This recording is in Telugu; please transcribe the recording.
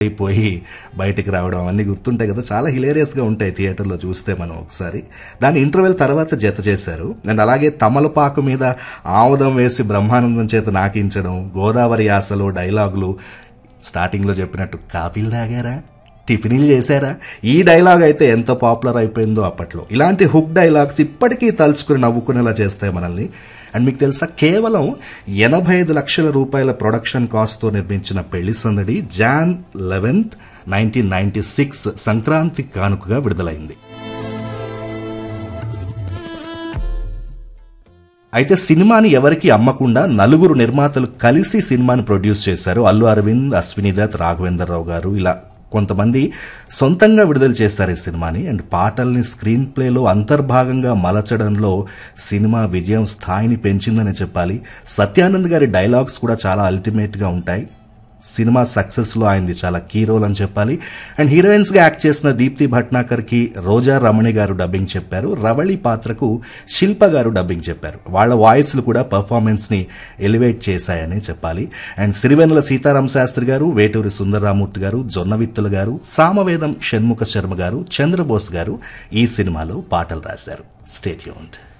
అయిపోయి బయటికి రావడం అవన్నీ గుర్తుంటాయి కదా చాలా హిలేరియస్గా ఉంటాయి థియేటర్లో చూస్తే మనం ఒకసారి దాని ఇంటర్వెల్ తర్వాత జత చేశారు అండ్ అలాగే తమలపాకు మీద ఆముదం వేసి బ్రహ్మానందం చేత నాకించడం గోదావరి యాసలో డైలాగులు స్టార్టింగ్లో చెప్పినట్టు కాఫీలు తాగారా టిఫిన్లు చేశారా ఈ డైలాగ్ అయితే ఎంత పాపులర్ అయిపోయిందో అప్పట్లో ఇలాంటి హుక్ డైలాగ్స్ ఇప్పటికీ తలుచుకుని నవ్వుకునేలా చేస్తాయి మనల్ని అండ్ మీకు తెలుసా కేవలం ఎనభై ఐదు లక్షల రూపాయల ప్రొడక్షన్ కాస్ట్తో నిర్మించిన Pelli Sandadi June eleventh nineteen ninety six Sankranti కానుకగా విడుదలైంది అయితే సినిమాని ఎవరికి అమ్మకుండా నలుగురు నిర్మాతలు కలిసి సినిమాని ప్రొడ్యూస్ చేశారు అల్లు అరవింద్ అశ్విని దత్ రాఘవేందర్ రావు గారు ఇలా కొంతమంది సొంతంగా విడుదల చేస్తారు ఈ సినిమాని అండ్ పాటల్ని స్క్రీన్ ప్లేలో అంతర్భాగంగా మలచడంలో సినిమా విజయం స్థాయిని పెంచిందని చెప్పాలి సత్యానంద్ గారి డైలాగ్స్ కూడా చాలా అల్టిమేట్గా ఉంటాయి సినిమా సక్సెస్లో ఆయనది చాలా కీ రోల్ అని చెప్పాలి అండ్ హీరోయిన్స్గా యాక్ట్ చేసిన దీప్తి భట్నాకర్కి రోజా రమణి గారు డబ్బింగ్ చెప్పారు రవళి పాత్రకు శిల్ప గారు డబ్బింగ్ చెప్పారు వాళ్ళ వాయిస్లు కూడా పర్ఫార్మెన్స్ని ఎలివేట్ చేశాయని చెప్పాలి అండ్ సిరివెన్నెల సీతారాం శాస్త్రి గారు వేటూరి సుందరరామూర్తి గారు జొన్నవిత్తుల గారు సామవేదం షణ్ముఖ శర్మ గారు చంద్రబోస్ గారు ఈ సినిమాలో పాటలు రాశారు స్టేట్యూన్డ్